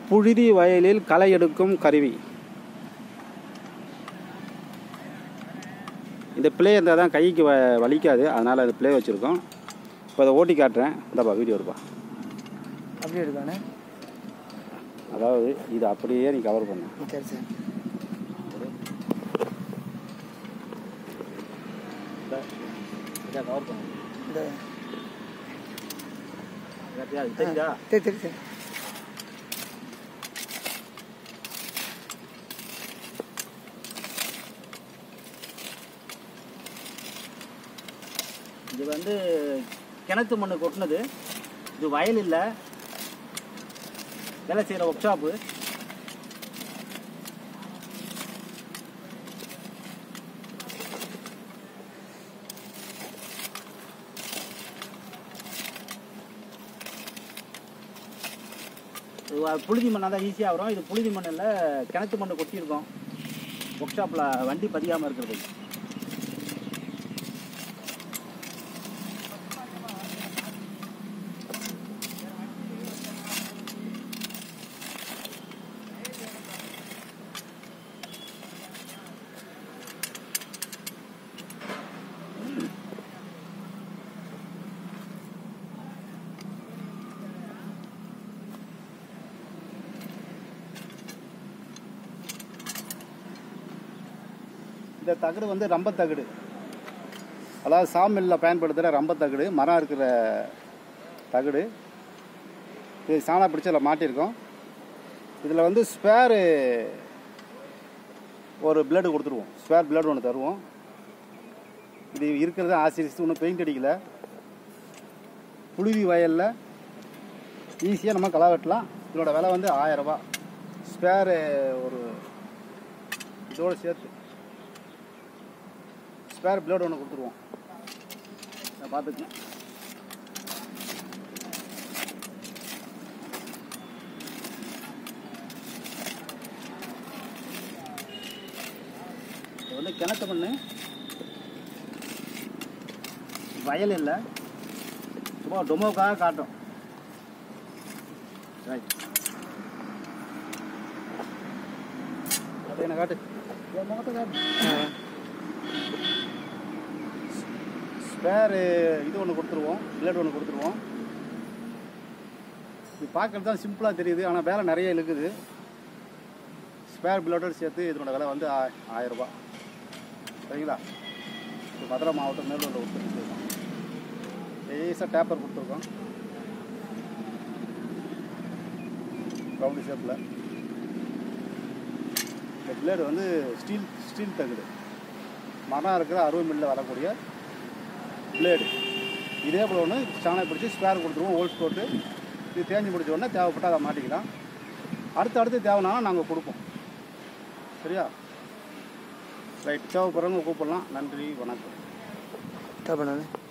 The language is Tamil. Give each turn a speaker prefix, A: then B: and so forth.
A: புழுதி வயலில் களை எடுக்கும் கருவி இந்த பிளே இருந்தால் தான் கைக்கு வ வலிக்காது அதனால் அந்த பிளே வச்சுருக்கோம் இப்போ அதை ஓட்டி காட்டுறேன் இந்தாப்பா வீடியோ இருப்பா
B: அப்படியே இருக்கானே
A: அதாவது இது அப்படியே நீ கவர் பண்ணு
B: சரி சரி
A: இதை கவர் பண்ணு
B: இந்த
A: தெரியுதா
B: சரி சரி சரி
A: இது வந்து கிணத்து மண்ணு கொட்டினது இது வயல் இல்லை வேலை செய்கிற ஒர்க் ஷாப்பு இது வ- புழுதி மண்ணாக தான் ஈஸியாக வரும் இது புழுதி மண்ணில் கிணத்து மண்ணு கொட்டியிருக்கோம் ஒர்க் ஷாப்பில் வண்டி பதியாமல் இருக்கிறது இந்த தகடு வந்து ரம்ப தகடு அதாவது சாமில்ல பயன்படுத்துகிற ரம்ப தகடு மரம் இருக்கிற தகடு இது சாணா பிடிச்சி அதில் மாட்டியிருக்கோம் இதில் வந்து ஸ்பேரு ஒரு பிளேடு கொடுத்துருவோம் ஸ்பேர் பிளேடு ஒன்று தருவோம் இது இருக்கிறது ஆசிரியர் ஒன்றும் பெயிண்ட் அடிக்கல புழுதி வயலில் ஈஸியாக நம்ம களை வெட்டலாம் இதோட விலை வந்து ஆயரரூபா ஸ்பேரு ஒரு இதோடு சேர்த்து ஸ்பேர் பிளேடு ஒன்று கொடுத்துருவோம் நான் பார்த்துக்கங்க இது வந்து கிணத்து மண்ணு வயல் இல்லை சும்மா டொமோக்காக காட்டும் ரைட் அது என்ன காட்டு என் முகத்தை காட்டு ஸ்பேரு இது ஒன்று கொடுத்துருவோம் பிளேட் ஒன்று கொடுத்துருவோம் இது பார்க்கறது தான் சிம்பிளாக தெரியுது ஆனால் வேலை நிறைய இருக்குது ஸ்பேர் பிளேட்டோடு சேர்த்து இதனோட விலை வந்து ஆ- ஆயிரம் ரூபாய் சரிங்களா இது மதுரை மாவட்டம் மேலூரில் உற்பத்தி செய்வோம் லேசாக டேப்பர் கொடுத்துருக்கோம் ரவுண்டு ஷேப்பில் இந்த பிளேடு வந்து ஸ்டீல் ஸ்டீல் தகுடு மரம் இருக்கிற அறுபது மில்லில் வரக்கூடிய பிளேடு இதே போல் ஒன்று சாணம் பிடிச்சி ஸ்பேர் கொடுத்துருவோம் ஹோல்ஸ் போட்டு இது தேஞ்சு முடிச்ச உடனே தேவைப்பட்டால் அதை மாட்டிக்கலாம் அடுத்து அடுத்து தேவைனாலும் நாங்கள் கொடுப்போம் சரியா ரைட் தேவைப்படுறவங்க கூப்பிடலாம் நன்றி வணக்கம்
B: என்ன பண்ணானே